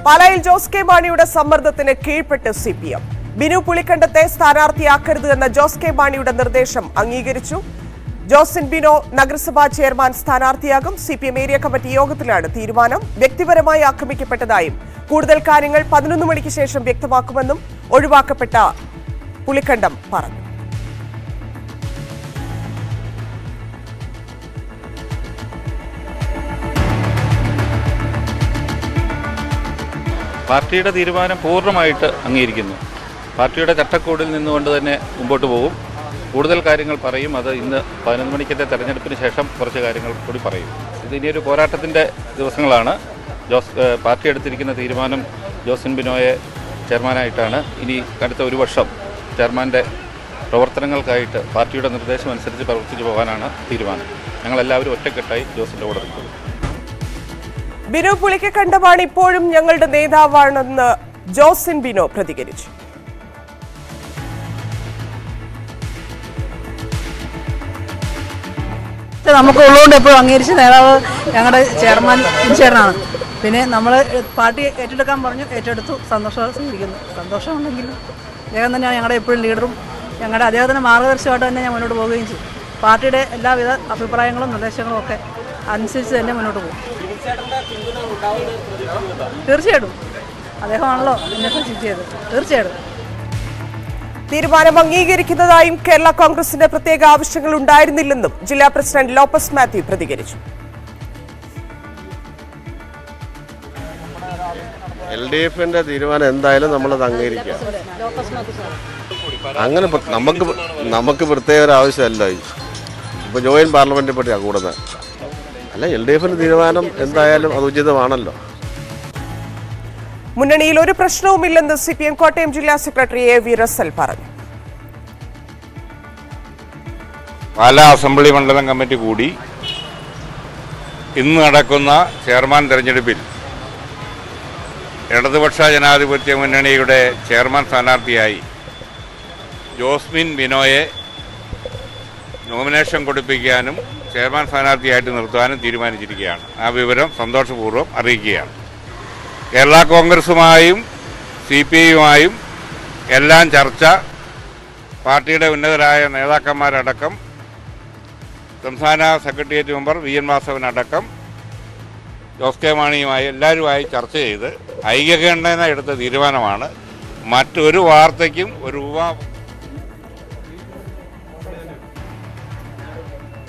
പാലായിൽ ജോസ് കെ മാണിയുടെ സമ്മർദ്ദത്തിന് കീഴ്പ്പെട്ട് സി പി എം ബിനു പുളിക്കണ്ടത്തെ സ്ഥാനാർത്ഥിയാക്കരുത് എന്ന ജോസ് കെ മാണിയുടെ നിർദ്ദേശം അംഗീകരിച്ചു ജോസിൻ ബിനോ നഗരസഭാ ചെയർമാൻ സ്ഥാനാർത്ഥിയാകും C P M area committee യോഗത്തിലാണ് തീരുമാനം വ്യക്തിപരമായി ആക്രമിക്കപ്പെട്ടതായും കൂടുതൽ കാര്യങ്ങൾ പതിനൊന്ന് മണിക്ക് ശേഷം വ്യക്തമാക്കുമെന്നും ഒഴിവാക്കപ്പെട്ട പുളിക്കണ്ടം പറഞ്ഞു പാർട്ടിയുടെ തീരുമാനം പൂർണ്ണമായിട്ട് അംഗീകരിക്കുന്നു പാർട്ടിയുടെ ചട്ടക്കൂടിൽ നിന്നുകൊണ്ട് തന്നെ മുമ്പോട്ട് പോകും കൂടുതൽ കാര്യങ്ങൾ പറയും അത് ഇന്ന് പതിനൊന്ന് മണിക്കത്തെ തെരഞ്ഞെടുപ്പിന് ശേഷം കുറച്ച് കാര്യങ്ങൾ കൂടി പറയും ഇത് ഇനിയൊരു പോരാട്ടത്തിൻ്റെ ദിവസങ്ങളാണ് ജോസ് ഏഹ് പാർട്ടി എടുത്തിരിക്കുന്ന തീരുമാനം ജോസിൻ ബിനോയെ ചെയർമാനായിട്ടാണ് ഇനി അടുത്ത ഒരു വർഷം ചെയർമാൻ്റെ പ്രവർത്തനങ്ങൾക്കായിട്ട് പാർട്ടിയുടെ നിർദ്ദേശം അനുസരിച്ച് പ്രവർത്തിച്ചു പോകാനാണ് തീരുമാനം ഞങ്ങളെല്ലാവരും ഒറ്റക്കെട്ടായി ജോസിൻ്റെ കൂടെ നിൽക്കുന്നു ബിനു പുളിക്കക്കണ്ടമാണ് ഇപ്പോഴും ഞങ്ങളുടെ നേതാവാണെന്ന് ജോസിൻ ബിനോ പ്രതികരിച്ചു പക്ഷെ നമുക്ക് ഉള്ളതുകൊണ്ട് എപ്പോഴും അംഗീകരിച്ച നേതാവ് ഞങ്ങളുടെ ചെയർമാൻ ചേട്ടനാണ് പിന്നെ നമ്മൾ പാർട്ടി ഏറ്റെടുക്കാൻ പറഞ്ഞു ഏറ്റെടുത്തു സന്തോഷം സ്വീകരിക്കുന്നു സന്തോഷമുണ്ടെങ്കിലും അദ്ദേഹം തന്നെയാണ് ഞങ്ങളുടെ എപ്പോഴും ലീഡറും ഞങ്ങളുടെ അദ്ദേഹത്തിൻ്റെ മാർഗദർശനമായിട്ട് തന്നെ ഞാൻ മുന്നോട്ട് പോവുകയും ചെയ്യും പാർട്ടിയുടെ എല്ലാവിധ അഭിപ്രായങ്ങളും നിർദ്ദേശങ്ങളും ഒക്കെ അനുസരിച്ച് തന്നെ മുന്നോട്ട് പോകും തീർച്ചയായിട്ടും അദ്ദേഹമാണല്ലോ എന്നെ സജസ്റ്റ് ചെയ്തത് തീർച്ചയായിട്ടും തീരുമാനം അംഗീകരിക്കുന്നതായും കേരള കോൺഗ്രസിന്റെ പ്രത്യേക ആവശ്യങ്ങൾ ഉണ്ടായിരുന്നില്ലെന്നും ജില്ലാ പ്രസിഡന്റ് ലോപ്പസ് മാത്യു പ്രതികരിച്ചു എൽ ഡി എഫിന്റെ തീരുമാനം എന്തായാലും നമ്മളത് അംഗീകരിക്കാം അങ്ങനെ പ്ര- നമുക്ക് പ്ര- നമുക്ക് പ്രത്യേക ഒരു ആവശ്യമല്ല ഇപ്പൊ ജോയിന്റ് പാർലമെന്റിനെ പറ്റിയാണ് കൂടുന്നത് അല്ല എൽ ഡി എഫിന്റെ തീരുമാനം എന്തായാലും അത് ഉചിതമാണല്ലോ മുന്നണിയിൽ ഒരു പ്രശ്നവുമില്ലെന്ന് സി പി എം കോട്ടയം ജില്ലാ സെക്രട്ടറി എ വി റസൽ പറഞ്ഞു പാലാ അസംബ്ലി മണ്ഡലം കമ്മിറ്റി കൂടി ഇന്ന് നടക്കുന്ന ചെയർമാൻ തെരഞ്ഞെടുപ്പിൽ ഇടതുപക്ഷ ജനാധിപത്യ മുന്നണിയുടെ ചെയർമാൻ സ്ഥാനാർത്ഥിയായി ജോസ്മിൻ ബിനോയെ നോമിനേഷൻ കൊടുപ്പിക്കാനും ചെയർമാൻ സ്ഥാനാർത്ഥിയായിട്ട് നിർത്താനും തീരുമാനിച്ചിരിക്കുകയാണ് ആ വിവരം സന്തോഷപൂർവ്വം അറിയിക്കുകയാണ് കേരള കോൺഗ്രസുമായും സി പി ഐയുമായും എല്ലാം ചർച്ച പാർട്ടിയുടെ ഉന്നതരായ നേതാക്കന്മാരടക്കം സംസ്ഥാന സെക്രട്ടേറിയറ്റ് മെമ്പർ വി എൻ വാസവനടക്കം ജോസ് കെ മാണിയുമായി എല്ലാവരുമായി ചർച്ച ചെയ്ത് ഐക്യകണ്ഠേന എടുത്ത തീരുമാനമാണ് മറ്റൊരു വാർത്തയ്ക്കും ഒരു ഉപ